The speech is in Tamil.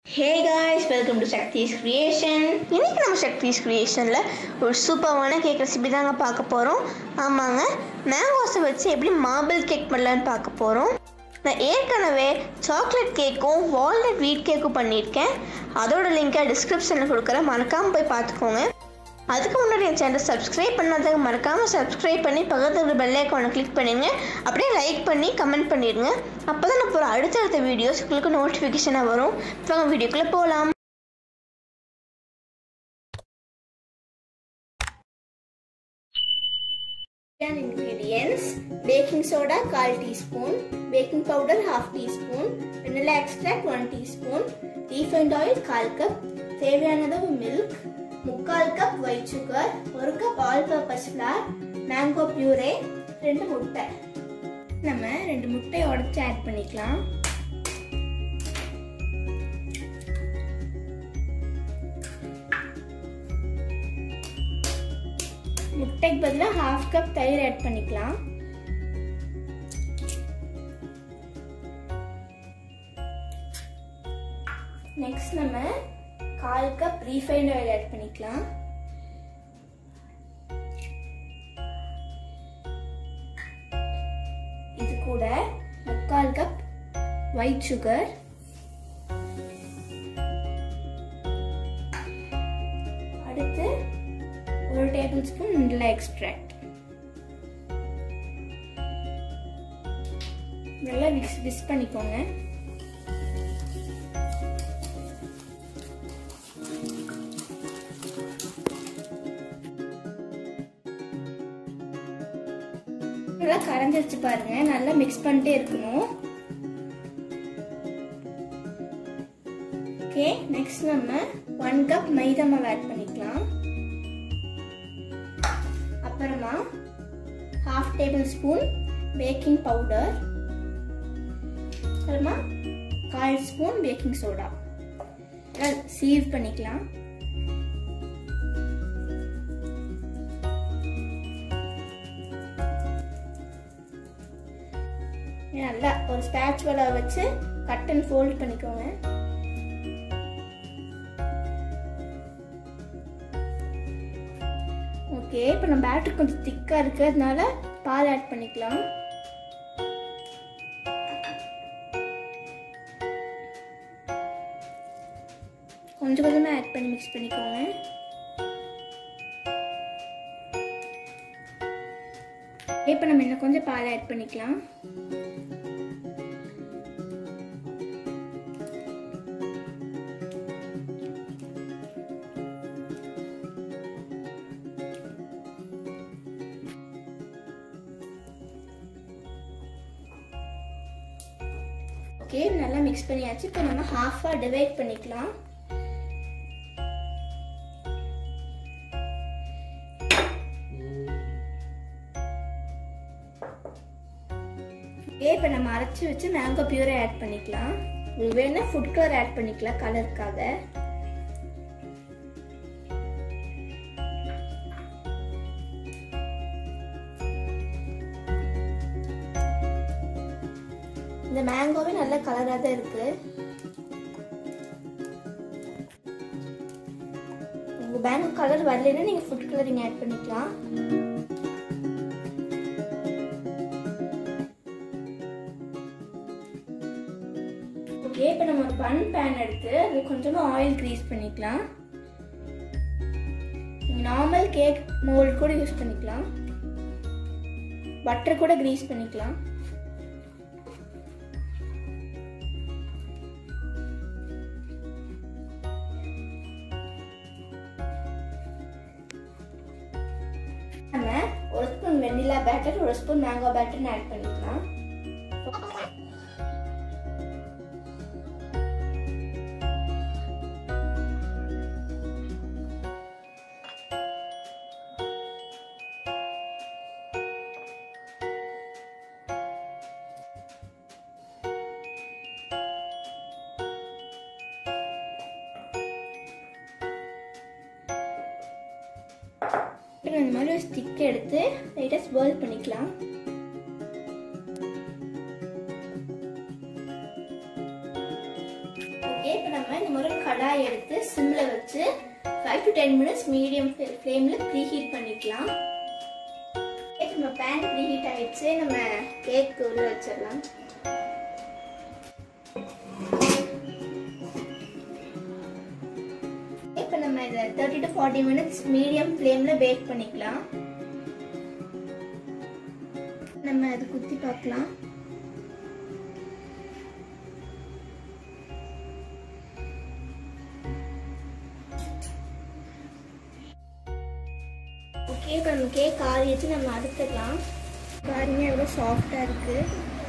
hey guys welcome to Shakthi's creation இன்னைக்கு நம்ம சக்திஸ் கிரியேஷனில் ஒரு சூப்பரான கேக் ரெசிபி தாங்க பார்க்க போகிறோம் ஆமாங்க மேங்கோஸை வச்சு எப்படி மார்பிள் கேக் பண்ணலான்னு பார்க்க போகிறோம் நான் ஏற்கனவே சாக்லேட் கேக்கும் வால்நட் வீட் கேக்கும் பண்ணியிருக்கேன் அதோட லிங்கை டிஸ்கிரிப்ஷனில் கொடுக்குறேன் மறக்காமல் போய் பார்த்துக்கோங்க அதுக்கு முன்னாடி என் சேனல் சப்ஸ்கிரைப் பண்ணாதவங்க மறக்காமல் சப்ஸ்கிரைப் பண்ணி பக்கத்தில் இருக்கிற பெல் ஐக்கானை கிளிக் பண்ணிடுங்க அப்படியே லைக் பண்ணி கமெண்ட் பண்ணிடுங்க அப்போ தான் நான் போகிற அடுத்தடுத்த வீடியோஸ் உங்களுக்கு நோட்டிஃபிகேஷனாக வரும் வாங்க வீடியோக்குள்ளே போகலாம் ingredients baking soda 1 teaspoon baking powder half teaspoon vanilla extract 1 teaspoon refined oil 1 cup தேவையானது மில்க் முக்கால் கப் ஒயிட் சுகர் ஒரு cup all purpose flour mango puree ரெண்டு முட்டை நம்ம ரெண்டு முட்டையை உடச்சி ஆட் பண்ணிக்கலாம் முட்டைக்கு பதிலாக ஹாஃப் கப் தயிர் ஆட் பண்ணிக்கலாம் நெக்ஸ்ட் நம்ம கால் கப் ரீஃபைண்ட் ஆயில் ஆட் பண்ணிக்கலாம் இது கூட முக்கால் கப் ஒயிட் சுகர் அடுத்து ஒரு டேபிள் ஸ்பூன் வெனிலா எக்ஸ்ட்ராக்ட் நல்லா மிக்ஸ் மிக்ஸ் பண்ணிக்கோங்க நல்லா கரைஞ்சிருச்சு பாருங்க நல்லா மிக்ஸ் பண்ணிட்டே இருக்கணும் ஓகே நெக்ஸ்ட் நம்ம ஒன் கப் மைதா மாவு ஆட் பண்ணிக்கலாம் அப்புறமா half tablespoon baking powder அப்புறமா கால் ஸ்பூன் பேக்கிங் சோடா சீவ் பண்ணிக்கலாம் நல்லா ஒரு ஸ்பேச்சுவலா வச்சு கட் அண்ட் ஃபோல்ட் பண்ணிக்கோங்க ஓகே இப்போ நம்ம பேட்டர் கொஞ்சம் திக்காக இருக்கிறதுனால பால் ஆட் பண்ணிக்கலாம் கொஞ்சம் கொஞ்சமாக ஆட் பண்ணி மிக்ஸ் பண்ணிக்கோங்க இப்போ நம்ம இன்னும் கொஞ்சம் பால் ஆட் பண்ணிக்கலாம் ஓகே நல்லா மிக்ஸ் பண்ணியாச்சு இப்போ நம்ம ஹாஃபாக டிவைட் பண்ணிக்கலாம் இப்போ நம்ம அரைச்சி வச்சு மேங்கோ பியூரை ஆட் பண்ணிக்கலாம் உங்களுக்கு வேணா ஃபுட் கலர் ஆட் பண்ணிக்கலாம் கலருக்காக இந்த மேங்கோவே நல்ல கலராக தான் இருக்கு உங்க மேங்கோ கலர் வரலைன்னா நீங்க ஃபுட் கலரிங் ஆட் பண்ணிக்கலாம் ஓகே இப்போ நம்ம ஒரு பன் பேன் எடுத்து அது கொஞ்சமாக ஆயில் க்ரீஸ் பண்ணிக்கலாம் நார்மல் கேக் மோல்ட் கூட யூஸ் பண்ணிக்கலாம் பட்டர் கூட க்ரீஸ் பண்ணிக்கலாம் நம்ம ஒரு ஸ்பூன் வெண்ணிலா பேட்டர் ஒரு ஸ்பூன் மேங்கோ பேட்டர் ஆட் பண்ணிக்கலாம் இந்த மாதிரி ஒரு ஸ்டிக் எடுத்து லைட்டாக ஸ்பர்ல் பண்ணிக்கலாம் ஓகே இப்போ நம்ம இந்த நம்ம ஒரு கடாய் எடுத்து சிம்ல வச்சு five to ten minutes medium ஃப்ளேம்ல ப்ரீஹீட் பண்ணிக்கலாம் கேக் நம்ம பேன் ப்ரீஹீட் ஆயிடுச்சு நம்ம கேக் உள்ள வச்சிடலாம் இப்போ நம்ம இதை thirty to forty minutes medium ஃப்ளேம்ல பேக் பண்ணிக்கலாம் நம்ம அது குத்தி பார்க்கலாம் ஓகே இப்போ நம்ம கேக் ஆறிடுச்சு நம்ம அறுத்துடலாம் பாருங்க எவ்வளோ சாஃப்டாக இருக்குது